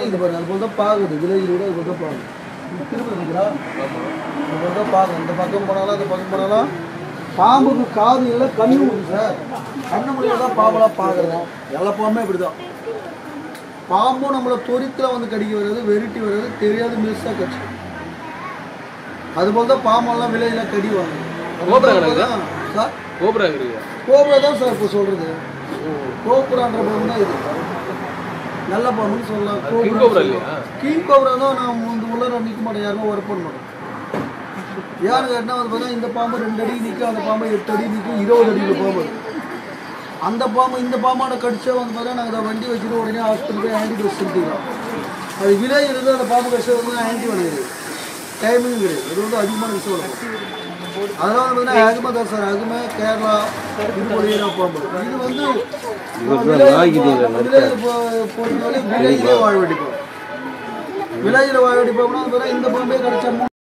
பார்த்தீங்கன்னா இது பாருங்க அது போல் தான் பாகுது வில்லேஜில் கூட அது போல் தான் பாகுது திரும்ப இருக்குதா அது போல் தான் பாகுது இந்த பக்கம் போனாலும் அந்த பக்கம் போனாலும் பாம்புக்கு காது இல்லை கண்ணு உண்டு சார் கண்ணு முடியல தான் பாம்பெல்லாம் பார்க்குறோம் எல்லா பாம்புமே இப்படி தான் பாம்பும் நம்மளை தொரித்தில் வந்து கடிக்க வர்றது வெரிட்டி வர்றது தெரியாத மிஸ்ஸாக கட்சி அதுபோல் தான் பாம்பெல்லாம் விலையில கடிவாங்க கோபுரா கிடக்குதா? சார் கோபுரா இருக்கு கோபுரா தான் சார் இப்போ சொல்கிறது கோபுரான்ற பாம்பு தான் இது நல்ல பாம்புன்னு சொல்லலாம் கிங் கோபுரா இல்லையா கிங் கோபுரா தான் நான் இந்த உள்ள நிற்க மாட்டேன் யாருமே ஒர்க் பண்ண மாட்டேன் யாரு கேட்டால் வந்து பார்த்தா இந்த பாம்பு ரெண்டு அடி நிற்கும் அந்த பாம்பு எட்டு அடி நிற்கும் இருபது அடியில் பாம்பு இருக்கு. அந்த பாம்பு இந்த பாம்போட கடிச்சா வந்து பார்த்தா நாங்கள் அதை வண்டி வச்சுட்டு உடனே ஹாஸ்பிட்டல் போய் ஆன்டி டோஸ் செலுத்திக்கலாம் அது விலை இருந்து அந்த பாம்பு கடிச்சா வந்து ஆன்டி கிடையாது டைமிங் கிடையாது அது வந்து அதிகமான விஷயம் வரும் அதெல்லாம் வந்து பார்த்தீங்கன்னா அகுமை தான் சார் அகுமை கேரளா இது போலியான பாம்பு இது வந்து விலையில் பொறுத்தவரை விலையிலே வாழ வேண்டிப்போம் விலையில் வாழ வேண்டிப்போம்னா வந்து பார்த்தா இந்த பாம்பே கிடைச்சா